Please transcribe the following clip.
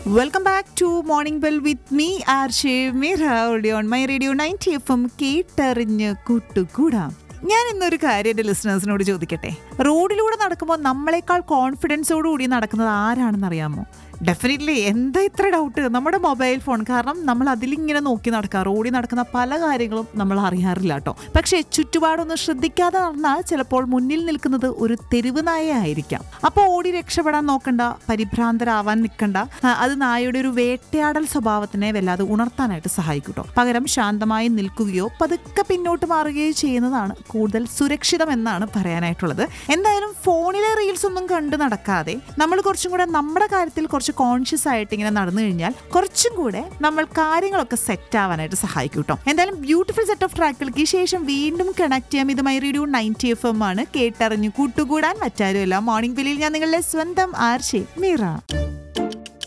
welcome back to morning bell with me R Shemir on my radio ninety F M കേട്ടറിഞ്ഞ് കൂട്ടുകൂടാം ഞാൻ ഇന്നൊരു കാര്യം എൻ്റെ ലിസണേഴ്സിനോട് ചോദിക്കട്ടെ റോഡിലൂടെ നടക്കുമ്പോൾ നമ്മളെക്കാൾ കോൺഫിഡൻസോടുകൂടി നടക്കുന്നത് ആരാണെന്ന് അറിയാമോ ഡെഫിനറ്റ്ലി എന്താ ഇത്ര ഡൗട്ട് നമ്മുടെ മൊബൈൽ ഫോൺ കാരണം നമ്മൾ അതിലിങ്ങനെ നോക്കി നടക്കുക റോഡിൽ നടക്കുന്ന പല കാര്യങ്ങളും നമ്മൾ അറിയാറില്ല കേട്ടോ പക്ഷേ ചുറ്റുപാടൊന്ന് ശ്രദ്ധിക്കാതെ നടന്നാൽ ചിലപ്പോൾ മുന്നിൽ നിൽക്കുന്നത് ഒരു തെരുവ് നായ ആയിരിക്കാം അപ്പോൾ ഓടി രക്ഷപ്പെടാൻ നോക്കണ്ട പരിഭ്രാന്തരാവാൻ നിൽക്കണ്ട ആ, അത് നായയുടെ ഒരു വേട്ടയാടൽ സ്വഭാവത്തിനെ വല്ലാതെ ഉണർത്താനായിട്ട് സഹായിക്കും കേട്ടോ പകരം ശാന്തമായി നിൽക്കുകയോ പതുക്കെ പിന്നോട്ട് മാറുകയോ ചെയ്യുന്നതാണ് കൂടുതൽ സുരക്ഷിതം എന്നാണ് പറയാനായിട്ടുള്ളത് എന്തായാലും ഫോണിലെ റീൽസ് ഒന്നും കണ്ടു നടക്കാതെ നമ്മൾ കുറച്ചും കൂടെ നമ്മുടെ കാര്യത്തിൽ കുറച്ച് കോൺഷ്യസ് ആയിട്ട് ഇങ്ങനെ നടന്നു കഴിഞ്ഞാൽ കുറച്ചും കൂടെ നമ്മൾ കാര്യങ്ങളൊക്കെ സെറ്റ് ആവാനായിട്ട് സഹായിക്കും കേട്ടോ എന്തായാലും ബ്യൂട്ടിഫുൾ സെറ്റ് ഓഫ് ട്രാക്കുകൾക്ക് ശേഷം വീണ്ടും കണക്ട് ചെയ്യാം ഇത് my radio ninety F M ആണ് കേട്ടറിഞ്ഞു കൂട്ടുകൂടാൻ മറ്റാരുമല്ല മോർണിംഗ് ബില്ലിൽ ഞാൻ നിങ്ങളുടെ സ്വന്തം ആർഷേ മീറ